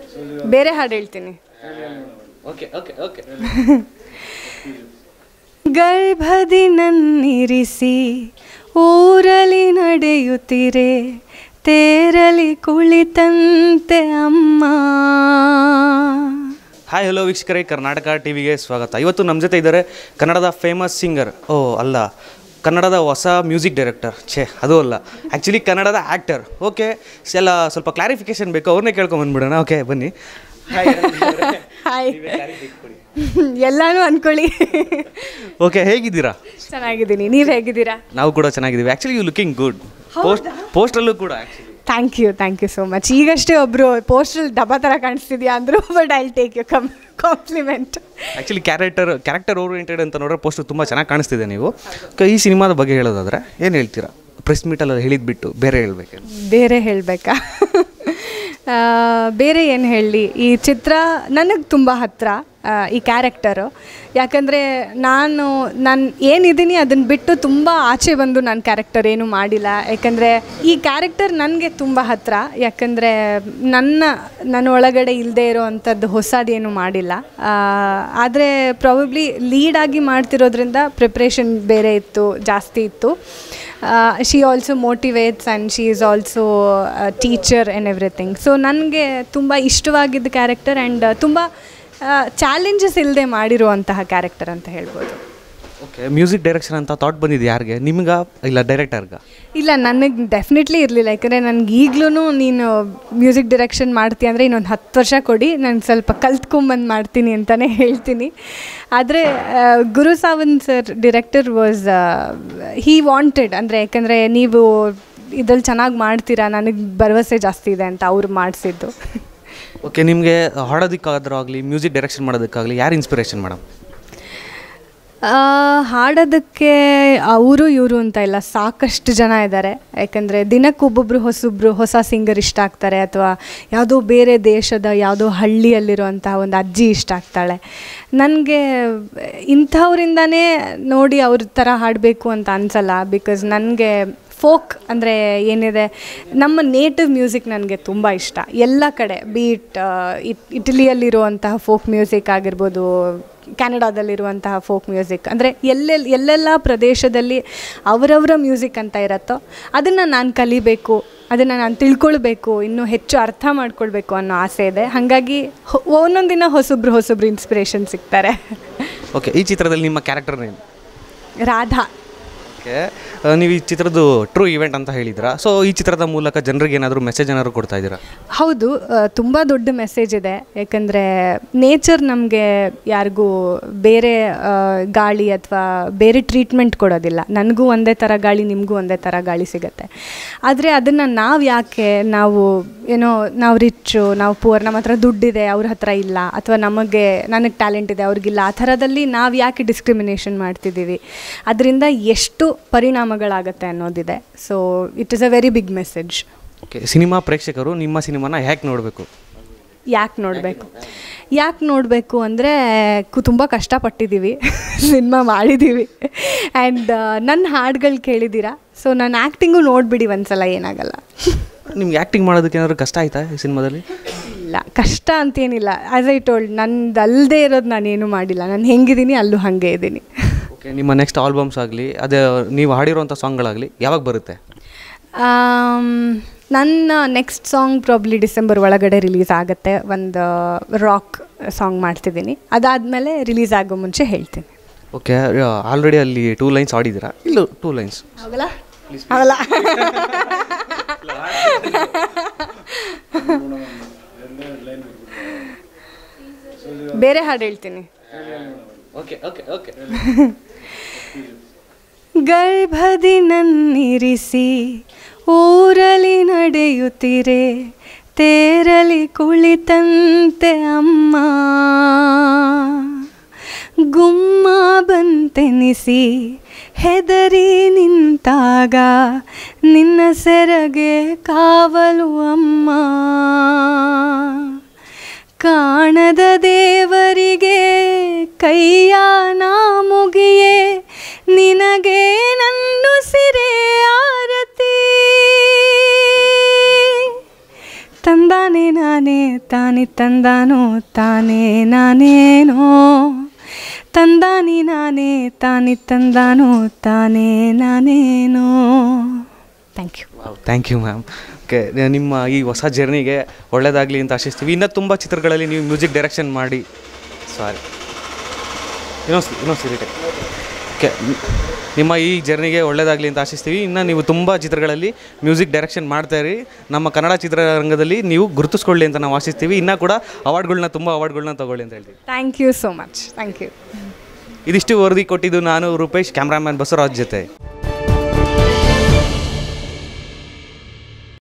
ಬೇರೆ ಹಾಡು ಹೇಳ್ತೀನಿ ಓಕೆ ಓಕೆ ಓಕೆ ಗರ್ಭದಿ ನನ್ನಿರಿಸಿ ಊರಲಿ ನಡೆಯುತ್ತಿರೆ ತೇರಲಿ ಕುಳಿತಂತೆ ಅಮ್ಮ ಹಾಯ್ ಹಲೋ ವೀಕ್ಷಕರೇ ಕರ್ನಾಟಕ ಟಿವಿಗೆ ಸ್ವಾಗತ ಇವತ್ತು ನಮ್ಮ ಜೊತೆ ಇದ್ದಾರೆ ಕನ್ನಡದ ಫೇಮಸ್ ಸಿಂಗರ್ ಓ ಅಲ್ಲ ಕನ್ನಡದ ಹೊಸ ಮ್ಯೂಸಿಕ್ ಡೈರೆಕ್ಟರ್ ಛೇ ಅದು ಅಲ್ಲ ಆ್ಯಕ್ಚುಲಿ ಕನ್ನಡದ ಆ್ಯಕ್ಟರ್ ಓಕೆ ಎಲ್ಲ ಸ್ವಲ್ಪ ಕ್ಲಾರಿಫಿಕೇಶನ್ ಬೇಕು ಅವ್ರನ್ನೇ ಕೇಳ್ಕೊಂಬಂದ್ಬಿಡೋಣ ಓಕೆ ಬನ್ನಿ ಹಾಯ್ ಎಲ್ಲಾನು ಅನ್ಕೊಳ್ಳಿ ಓಕೆ ಹೇಗಿದ್ದೀರಾ ಚೆನ್ನಾಗಿದ್ದೀನಿ ನೀವು ಹೇಗಿದ್ದೀರಾ ನಾವು ಕೂಡ ಚೆನ್ನಾಗಿದ್ದೀವಿ actually you looking good post ಪೋಸ್ಟಲ್ಲೂ ಕೂಡ actually thank you thank you so much ಈಗಷ್ಟೇ ಒಬ್ಬರು ಪೋಸ್ಟಲ್ ಡಬ್ಬ ಥರ ಕಾಣಿಸ್ತಿದ್ಯಾ ಅಂದರು but I take you come compliment actually character character oriented ಅಂತ ನೋಡಿದ್ರೆ ಪೋಸ್ಟ್ ತುಂಬ ಚೆನ್ನಾಗಿ ಕಾಣಿಸ್ತಿದೆ ನೀವು ಕ- ಈ ಸಿನಿಮಾದ ಬಗ್ಗೆ ಹೇಳೋದಾದ್ರೆ ಏನು ಹೇಳ್ತೀರಾ ಪ್ರೆಸ್ ಮೀಟಲ್ಲಿ ಹೇಳಿದ್ಬಿಟ್ಟು ಬೇರೆ ಹೇಳ್ಬೇಕು ಬೇರೆ ಹೇಳಬೇಕಾ ಬೇರೆ ಏನು ಹೇಳಲಿ ಈ ಚಿತ್ರ ನನಗೆ ತುಂಬ ಹತ್ತಿರ ಈ ಕ್ಯಾರೆಕ್ಟರು ಯಾಕಂದರೆ ನಾನು ನಾನು ಏನಿದ್ದೀನಿ ಅದನ್ನು ಬಿಟ್ಟು ತುಂಬ ಆಚೆ ಬಂದು ನಾನು ಕ್ಯಾರೆಕ್ಟರ್ ಏನೂ ಮಾಡಿಲ್ಲ ಯಾಕಂದರೆ ಈ ಕ್ಯಾರೆಕ್ಟರ್ ನನಗೆ ತುಂಬ ಹತ್ತಿರ ಯಾಕಂದರೆ ನನ್ನ ನನ್ನ ಒಳಗಡೆ ಇಲ್ಲದೆ ಇರೋ ಅಂಥದ್ದು ಹೊಸದೇನು ಮಾಡಿಲ್ಲ ಆದರೆ ಪ್ರಾಬಬ್ಲಿ ಲೀಡಾಗಿ ಮಾಡ್ತಿರೋದ್ರಿಂದ ಪ್ರಿಪ್ರೇಷನ್ ಬೇರೆ ಇತ್ತು ಜಾಸ್ತಿ ಇತ್ತು she also motivates and she is also teacher and everything so ನನಗೆ ತುಂಬ ಇಷ್ಟವಾಗಿದ್ದ ಕ್ಯಾರೆಕ್ಟರ್ ಆ್ಯಂಡ್ ತುಂಬ ಚಾಲೆಂಜಸ್ ಇಲ್ಲದೆ ಮಾಡಿರುವಂತಹ ಕ್ಯಾರೆಕ್ಟರ್ ಅಂತ ಹೇಳ್ಬೋದು ಓಕೆ ಮ್ಯೂಸಿಕ್ ಡೈರೆಕ್ಷನ್ ಅಂತ ಥಾಟ್ ಬಂದಿದೆ ಯಾರಿಗೆ ನಿಮ್ಗೆ ಇಲ್ಲ ಡೈರೆಕ್ಟರ್ಗೆ ಇಲ್ಲ ನನಗೆ ಡೆಫಿನೆಟ್ಲಿ ಇರಲಿಲ್ಲ ಯಾಕಂದರೆ ನನಗೆ ಈಗಲೂ ನೀನು ಮ್ಯೂಸಿಕ್ ಡೈರೆಕ್ಷನ್ ಮಾಡ್ತೀಯ ಅಂದರೆ ಇನ್ನೊಂದು ಹತ್ತು ವರ್ಷ ಕೊಡಿ ನಾನು ಸ್ವಲ್ಪ ಕಲ್ತ್ಕೊಂಬಂದು ಮಾಡ್ತೀನಿ ಅಂತಲೇ ಹೇಳ್ತೀನಿ ಆದರೆ Guru Sawant sir director was he wanted ಅಂದರೆ ಯಾಕಂದರೆ ನೀವು ಇದ್ರಲ್ಲಿ ಚೆನ್ನಾಗಿ ಮಾಡ್ತೀರಾ ನನಗೆ ಭರವಸೆ ಜಾಸ್ತಿ ಇದೆ ಅಂತ ಅವ್ರು ಮಾಡಿಸಿದ್ದು ಓಕೆ ನಿಮಗೆ ಹಾಡೋದಕ್ಕಾದ್ರೂ ಆಗಲಿ ಮ್ಯೂಸಿಕ್ ಡೈರೆಕ್ಷನ್ ಮಾಡೋದಕ್ಕಾಗಲಿ ಯಾರು ಇನ್ಸ್ಪಿರೇಷನ್ ಮೇಡಮ್ ಆ, ಹಾಡೋದಕ್ಕೆ ಅವರು ಇವರು ಅಂತ ಇಲ್ಲ ಸಾಕಷ್ಟು ಜನ ಇದ್ದಾರೆ ಯಾಕಂದರೆ ದಿನಕ್ಕೆ ಒಬ್ಬೊಬ್ಬರು ಹೊಸೊಬ್ಬರು ಹೊಸ ಸಿಂಗರ್ ಇಷ್ಟ ಆಗ್ತಾರೆ ಅಥವಾ ಯಾವುದೋ ಬೇರೆ ದೇಶದ ಯಾವುದೋ ಹಳ್ಳಿಯಲ್ಲಿರುವಂತಹ ಒಂದು ಅಜ್ಜಿ ಇಷ್ಟ ಆಗ್ತಾಳೆ ನನಗೆ ಇಂಥವರಿಂದನೇ ನೋಡಿ ಅವ್ರ ಥರ ಹಾಡಬೇಕು ಅಂತ ಅನಿಸಲ್ಲ ಬಿಕಾಸ್ ನನಗೆ ಫೋಕ್ ಅಂದರೆ ಏನಿದೆ ನಮ್ಮ ನೇಟಿವ್ ಮ್ಯೂಸಿಕ್ ನನಗೆ ತುಂಬ ಇಷ್ಟ ಎಲ್ಲ ಕಡೆ ಬೀಟ್ ಇಟಲಿಯಲ್ಲಿರುವಂತಹ ಫೋಕ್ ಮ್ಯೂಸಿಕ್ ಆಗಿರ್ಬೋದು ಕ್ಯಾನಡಾದಲ್ಲಿರುವಂತಹ ಫೋಕ್ ಮ್ಯೂಸಿಕ್ ಅಂದರೆ ಎಲ್ಲೆಲ್ಲಿ ಎಲ್ಲೆಲ್ಲ ಪ್ರದೇಶದಲ್ಲಿ ಅವರವರ ಮ್ಯೂಸಿಕ್ ಅಂತ ಇರತ್ತೋ ಅದನ್ನು ನಾನು ಕಲಿಬೇಕು ಅದನ್ನು ನಾನು ತಿಳ್ಕೊಳ್ಬೇಕು ಇನ್ನೂ ಹೆಚ್ಚು ಅರ್ಥ ಮಾಡ್ಕೊಳ್ಬೇಕು ಅನ್ನೋ ಆಸೆ ಇದೆ ಹಾಗಾಗಿ ಹೊ- ಒಂದೊಂದಿನ ಹೊಸೊಬ್ರು ಹೊಸೊಬ್ರು ಇನ್ಸ್ಪಿರೇಷನ್ ಸಿಗ್ತಾರೆ ಓಕೆ ಈ ಚಿತ್ರದಲ್ಲಿ ನಿಮ್ಮ ಕ್ಯಾರೆಕ್ಟರ್ ನೇಮ್ ರಾಧಾ ಓಕೆ ನೀವು ಈ ಚಿತ್ರದ್ದು ಟ್ರೂ ಇವೆಂಟ್ ಅಂತ ಹೇಳಿದ್ರಾ ಸೊ ಈ ಚಿತ್ರದ ಮೂಲಕ ಜನರಿಗೆ ಏನಾದರೂ ಮೆಸೇಜ್ ಏನಾದರೂ ಕೊಡ್ತಾ ಇದ್ದೀರಾ ಹೌದು ತುಂಬ ದೊಡ್ಡ ಮೆಸೇಜ್ ಇದೆ ಯಾಕಂದರೆ ನೇಚರ್ ನಮಗೆ ಯಾರಿಗೂ ಬೇರೆ ಆ, ಗಾಳಿ ಅಥವಾ ಬೇರೆ ಟ್ರೀಟ್ಮೆಂಟ್ ಕೊಡೋದಿಲ್ಲ ನನಗೂ ಒಂದೇ ಥರ ಗಾಳಿ ನಿಮಗೂ ಒಂದೇ ಥರ ಗಾಳಿ ಸಿಗುತ್ತೆ ಆದರೆ ಅದನ್ನು ನಾವು ಯಾಕೆ ನಾವು ಏನೋ ನಾವು ರಿಚ್ಚು ನಾವು ಪೂರ್ ನಮ್ಮ ಹತ್ರ ದುಡ್ಡಿದೆ ಅವ್ರ ಹತ್ರ ಇಲ್ಲ ಅಥವಾ ನಮಗೆ ನನಗೆ ಟ್ಯಾಲೆಂಟ್ ಇದೆ ಅವ್ರಿಗಿಲ್ಲ ಆ ಥರದಲ್ಲಿ ನಾವು ಯಾಕೆ ಡಿಸ್ಕ್ರಿಮಿನೇಷನ್ ಮಾಡ್ತಿದ್ದೀವಿ ಅದರಿಂದ ಎಷ್ಟು ಪರಿಣಾಮಗಳಾಗತ್ತೆ ಅನ್ನೋದಿದೆ so it is a very big message okay cinema ಪ್ರೇಕ್ಷಕರು ನಿಮ್ಮ ಸಿನಿಮಾನ ಹೇಗೆ ನೋಡಬೇಕು ಯಾಕೆ ನೋಡಬೇಕು ಯಾಕೆ ನೋಡಬೇಕು ಅಂದರೆ ಕು ತುಂಬ ಕಷ್ಟಪಟ್ಟಿದ್ದೀವಿ ಸಿನಿಮಾ ಮಾಡಿದ್ದೀವಿ ಆ್ಯಂಡ್ ನನ್ನ ಹಾಡುಗಳು ಕೇಳಿದ್ದೀರಾ ಸೊ ನನ್ನ ಆ್ಯಕ್ಟಿಂಗು ನೋಡಿಬಿಡಿ ಒಂದ್ಸಲ ಏನಾಗಲ್ಲ ನಿಮ್ಗೆ ಆ್ಯಕ್ಟಿಂಗ್ ಮಾಡೋದಕ್ಕೆ ಏನಾದರೂ ಕಷ್ಟ ಆಯ್ತಾ ಈ ಸಿನಿಮಾದಲ್ಲಿ ಇಲ್ಲ ಕಷ್ಟ ಅಂತೇನಿಲ್ಲ ಆ್ಯಸ್ ಐ ಟೋಲ್ಡ್ ನಂದು ಅಲ್ಲದೆ ಇರೋದು ನಾನೇನು ಮಾಡಿಲ್ಲ ನಾನು ಹೆಂಗಿದ್ದೀನಿ ಅಲ್ಲೂ ಹಾಗೆ ಇದ್ದೀನಿ ಓಕೆ ನಿಮ್ಮ ನೆಕ್ಸ್ಟ್ ಆಲ್ಬಮ್ಸ್ ಆಗಲಿ ಅದೇ ನೀವು ಹಾಡಿರುವಂಥ ಸಾಂಗ್ಗಳಾಗಲಿ ಯಾವಾಗ ಬರುತ್ತೆ ಆಮ್, ನನ್ನ ನೆಕ್ಸ್ಟ್ ಸಾಂಗ್ ಪ್ರಾಬ್ಲಿ ಡಿಸೆಂಬರ್ ಒಳಗಡೆ ರಿಲೀಸ್ ಆಗುತ್ತೆ ಒಂದು ರಾಕ್ ಸಾಂಗ್ ಮಾಡ್ತಿದ್ದೀನಿ ಅದಾದಮೇಲೆ ರಿಲೀಸ್ ಆಗೋ ಮುಂಚೆ ಹೇಳ್ತೀನಿ ಓಕೆ ಆಲ್ರೆಡಿ ಅಲ್ಲಿ ಟೂ ಲೈನ್ಸ್ ಆಡಿದ್ದೀರಾ ಇಲ್ಲ ಟೂ ಲೈನ್ಸ್ ಆಗಲ್ಲ ಆಗಲ್ಲ ಬೇರೆ ಹಾಡು ಹೇಳ್ತೀನಿ ಓಕೆ ಓಕೆ ಓಕೆ ಗರ್ಭದಿ ನನ್ನಿರಿಸಿ ಊರಲಿ ನಡೆಯುತ್ತಿರೆ ತೇರಲಿ ಕುಳಿತಂತೆ ಅಮ್ಮ ಗುಮ್ಮ ಬಂತೆನಿಸಿ ಹೆದರಿ ನಿಂತಾಗ ನಿನ್ನ ಸೆರಗೆ ಕಾವಲು ಅಮ್ಮ ಕಾಣದ ದೇವರಿಗೆ ಕೈಯ ನಾ ಮುಗಿಯೇ ನಿನಗೆ ನನ್ನು ಸಿರೆ ಆರತಿ ತಂದಾನೆ ನಾನೇ ತಾನಿ ತಂದಾನೋ ತಾನೇ ನಾನೇನೋ ತಂದಾನಿ ನಾನೇ ತಾನಿ ತಂದಾನೋ ತಾನೇ ನಾನೇನೋ thank you thank you ma'am okay ನಿಮ್ಮ ಈ ಹೊಸ ಜರ್ನಿಗೆ ಒಳ್ಳೇದಾಗಲಿ ಅಂತ ಆಶಿಸ್ತೀವಿ ಇನ್ನೂ ತುಂಬ ಚಿತ್ರಗಳಲ್ಲಿ ನೀವು ಮ್ಯೂಸಿಕ್ ಡೈರೆಕ್ಷನ್ ಮಾಡಿ ಸಾರಿ ಇನ್ನೊಂದು ಇನ್ನೊಂದು ಸಿರಿಟೆ ಓಕೆ ನಿಮ್ಮ ಈ ಜರ್ನಿಗೆ ಒಳ್ಳೇದಾಗಲಿ ಅಂತ ಆಶಿಸ್ತೀವಿ ಇನ್ನು ನೀವು ತುಂಬ ಚಿತ್ರಗಳಲ್ಲಿ ಮ್ಯೂಸಿಕ್ ಡೈರೆಕ್ಷನ್ ಮಾಡ್ತಾಯಿರಿ ನಮ್ಮ ಕನ್ನಡ ಚಿತ್ರರಂಗದಲ್ಲಿ ನೀವು ಗುರುತಿಸ್ಕೊಳ್ಳಿ ಅಂತ ನಾವು ಆಶಿಸ್ತೀವಿ ಇನ್ನೂ ಕೂಡ ಅವಾರ್ಡ್ಗಳನ್ನ ತುಂಬ ಅವಾರ್ಡ್ಗಳನ್ನ ತೊಗೊಳ್ಳಿ ಅಂತ ಹೇಳ್ತೀವಿ thank you so much thank you ಇದಿಷ್ಟು ವರದಿ ಕೊಟ್ಟಿದ್ದು ನಾನು ರೂಪೇಶ್ ಕ್ಯಾಮ್ರಾಮ್ಯಾನ್ ಬಸವರಾಜ್ ಜೊತೆ